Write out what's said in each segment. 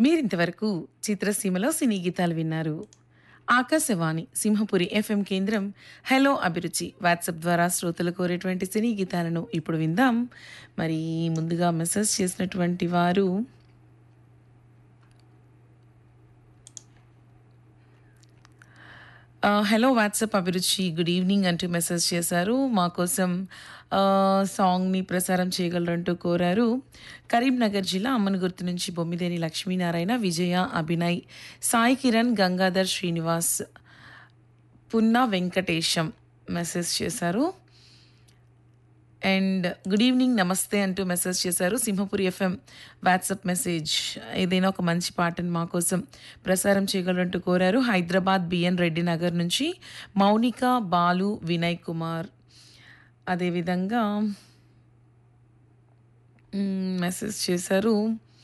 మీరింతవరకు చిత్రసీమలో సినీ గీతాలు విన్నారు ఆకాశవాణి సింహపురి ఎఫ్ఎం కేంద్రం హలో అభిరుచి వాట్సాప్ ద్వారా శ్రోతలు కోరేటువంటి సినీ గీతాలను ఇప్పుడు విందాం మరి ముందుగా మెసేజ్ చేసినటువంటి వారు ఆ, hello WhatsApp Abhiruchi good evening అంటూ మెసేజ్ చేశారు మా కోసం ఆ, సాంగ్ని ప్రసారం చేయగలరంటూ కోరారు కరీంనగర్ జిల్లా అమ్మనగుర్తు నుంచి బొమ్మిదేని లక్ష్మీనారాయణ విజయ అభినయ్ సాయి కిరణ్ గంగాధర్ శ్రీనివాస్ పున్నా వెంకటేశం మెసేజ్ చేశారు అండ్ గుడ్ ఈవినింగ్ నమస్తే అంటూ మెసేజ్ చేశారు సింహపురి ఎఫ్ఎం వాట్సాప్ మెసేజ్ ఏదైనా ఒక మంచి పాటను మా కోసం ప్రసారం చేయగలరంటూ కోరారు హైదరాబాద్ బిఎన్ రెడ్డి నగర్ నుంచి మౌనిక బాలు వినయ్ కుమార్ అదేవిధంగా మ్, మెసేజ్ చేశారు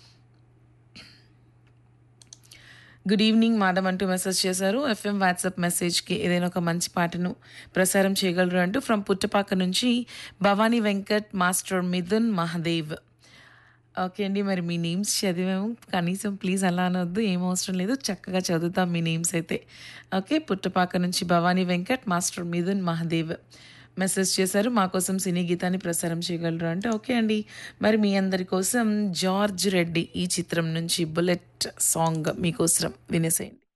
గుడ్ ఈవినింగ్ మేడం అంటూ మెసేజ్ చేశారు ఎఫ్ఎం వాట్సాప్ మెసేజ్కి ఏదైనా ఒక మంచి పాటను ప్రసారం చేయగలరు అంటూ ఫ్రమ్ పుట్టపాక నుంచి భవానీ వెంకట్ మాస్టర్ మిథున్ మహదేవ్ ఓకే అండి మరి మీ నేమ్స్ చదివాము కనీసం ప్లీజ్ అలా అనొద్దు ఏం అవసరం లేదు చక్కగా చదువుతాం మీ నేమ్స్ అయితే ఓకే పుట్టపాక నుంచి భవానీ వెంకట్ మాస్టర్ మిథున్ మహదేవ్ మెసేజ్ చేశారు మా కోసం సినీ గీతాన్ని ప్రసారం చేయగలరు అంటే ఓకే అండి మరి మీ అందరి కోసం జార్జ్ రెడ్డి ఈ చిత్రం నుంచి బుల్లెట్ సాంగ్ మీకోసం వినేసేయండి